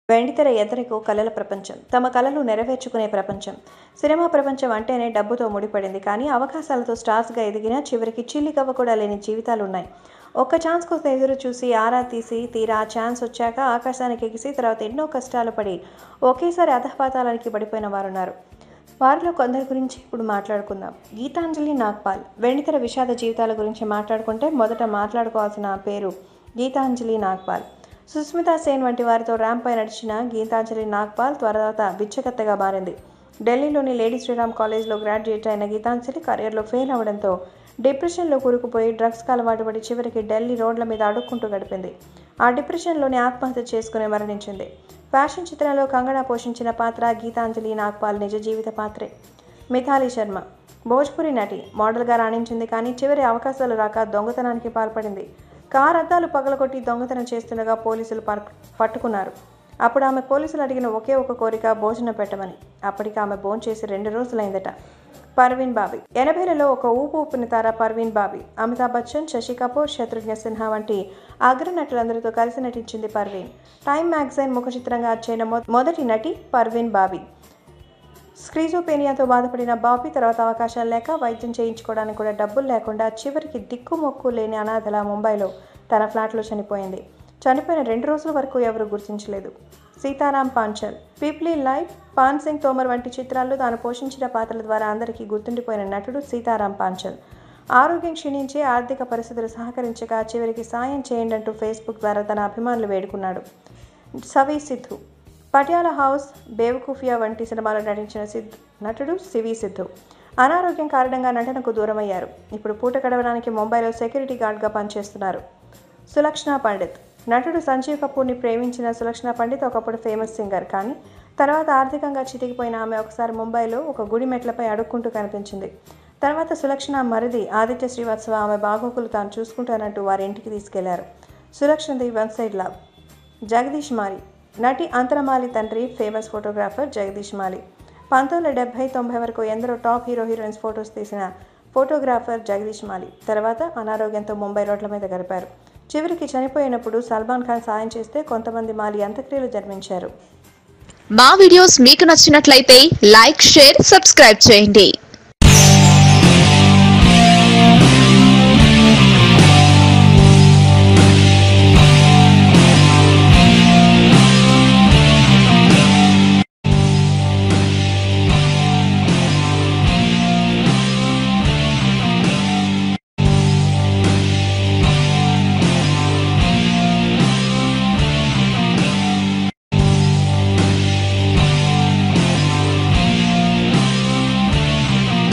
వెండితెర ఎదరకు కళల ప్రపంచం తమ కళలు నెరవేర్చుకునే ప్రపంచం సినిమా ప్రపంచం అంటేనే డబ్బుతో ముడిపడింది కానీ అవకాశాలతో స్టార్స్గా ఎదిగినా చివరికి చిల్లిగవ్వ కూడా లేని జీవితాలు ఉన్నాయి ఒక్క ఛాన్స్ కోసం ఎదురు చూసి ఆరా తీసి తీరా ఆ ఛాన్స్ వచ్చాక ఆకాశానికి ఎగిసి తర్వాత ఎన్నో కష్టాలు పడి ఒకేసారి అధపాతాలానికి పడిపోయిన వారున్నారు వారిలో కొందరి గురించి ఇప్పుడు మాట్లాడుకుందాం గీతాంజలి నాగ్పాల్ వెండితెర విషాద జీవితాల గురించి మాట్లాడుకుంటే మొదట మాట్లాడుకోవాల్సిన పేరు గీతాంజలి నాగ్పాల్ సుస్మితా సేన్ వంటి వారితో ర్యాంపై నడిచిన గీతాంజలి నాగ్పాల్ తర్వాత బిచ్చకత్తెగా మారింది ఢిల్లీలోని లేడీ శ్రీరామ్ కాలేజ్లో గ్రాడ్యుయేట్ అయిన గీతాంజలి కెరియర్లో ఫెయిల్ అవడంతో డిప్రెషన్లో కూరుకుపోయి డ్రగ్స్కి అలవాటు పడి చివరికి ఢిల్లీ రోడ్ల మీద అడుక్కుంటూ గడిపింది ఆ డిప్రెషన్లోనే ఆత్మహత్య చేసుకుని మరణించింది ఫ్యాషన్ చిత్రంలో కంగనా పోషించిన పాత్ర గీతాంజలి నాగ్పాల్ నిజ జీవిత పాత్రే మిథాలీ శర్మ భోజ్పురి నటి మోడల్గా రాణించింది కానీ చివరి అవకాశాలు రాక దొంగతనానికి పాల్పడింది కార్ అద్దాలు పగలగొట్టి దొంగతనం చేస్తుండగా పోలీసులు పర్- పట్టుకున్నారు అప్పుడు ఆమె పోలీసులు అడిగిన ఒకే ఒక కోరిక భోజనం పెట్టమని అప్పటికి ఆమె భోంచేసి రెండు రోజులైందట పర్వీన్ బాబీ ఎనభైలలో ఒక ఊపు ఊపిన తార పర్వీన్ బాబీ అమితాబ్ బచ్చన్ శశి కపూర్ శత్రుఘ్న సిన్హా వంటి అగ్ర నటులందరితో కలిసి నటించింది పర్వీన్ టైమ్ మ్యాగజైన్ ముఖ చిత్రంగా అచ్చైన మొ- మొదటి నటి పర్వీన్ బాబీ స్క్రీజోపేనియాతో బాధపడిన బాబీ తర్వాత అవకాశాలు లేక వైద్యం చేయించుకోవడానికి కూడా డబ్బులు లేకుండా చివరికి దిక్కుమొక్కు లేని అనాథల ముంబైలో తన ఫ్లాట్లో చనిపోయింది చనిపోయిన రెండు రోజుల వరకు ఎవరు గుర్తించలేదు సీతారాం పాంచల్ పీప్లీ లైఫ్ పాన్ సింగ్ తోమర్ వంటి చిత్రాల్లో తాను పోషించిన పాత్రల ద్వారా అందరికీ గుర్తుండిపోయిన నటుడు సీతారాం పాంచల్ ఆరోగ్యం క్షీణించి ఆర్థిక పరిస్థితులు సహకరించక చివరికి సాయం చేయండి అంటూ ఫేస్బుక్ ద్వారా తన అభిమానులు వేడుకున్నాడు సవి సిద్ధు పటియాలా హౌస్ బేవకూఫియా వంటి సినిమాలో నటించిన సిద్ధు నటుడు సివి సిద్ధు అనారోగ్యం కారణంగా నటనకు దూరమయ్యారు ఇప్పుడు పూట గడవడానికి ముంబైలో సెక్యూరిటీ గార్డ్గా పనిచేస్తున్నారు సులక్షణ పండిత్ నటుడు సంజీవ్ కపూర్ని ప్రేమించిన సులక్షణ పండిత్ ఒకప్పుడు ఫేమస్ సింగర్ కానీ తర్వాత ఆర్థికంగా చితికిపోయిన ఆమె ఒకసారి ముంబైలో ఒక గుడి మెట్లపై అడుక్కుంటూ కనిపించింది తర్వాత సులక్షణ మరిది ఆదిత్య శ్రీవాత్సవ ఆమె బాగోగులు తాను చూసుకుంటానంటూ వారి ఇంటికి తీసుకెళ్లారు సులక్షణది one side love Jagdish Mali నటి అంతరమాలి తండ్రి ఫేమస్ ఫోటోగ్రాఫర్ జగదీష్ మాలి పంతొమ్మిది వందల డెబ్బై తొంభై వరకు ఎందరో టాప్ హీరో హీరోయిన్స్ ఫొటోస్ తీసిన ఫోటోగ్రాఫర్ జగదీష్ మాలి తర్వాత అనారోగ్యంతో ముంబై రోడ్ల మీద గడిపారు చివరికి చనిపోయినప్పుడు సల్మాన్ ఖాన్ సాయం చేస్తే కొంతమంది మాలి అంత్యక్రియలు జన్మించారు మా వీడియోస్ మీకు నచ్చినట్లయితే లైక్ షేర్ సబ్స్క్రైబ్ చేయండి